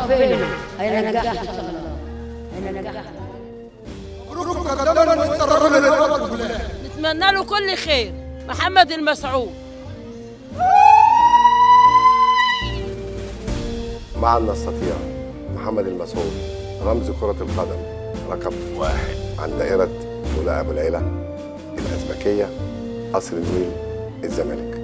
ربنا هينجحها ان شاء الله هينجحها مبروك قدما والترهل للأبد بالله نتمنى له كل خير محمد المسعود معا نستطيع محمد المسعود رمز كرة القدم رقم واحد عن دائرة أولى أبو العيلة الأزبكية قصر النيل الزمالك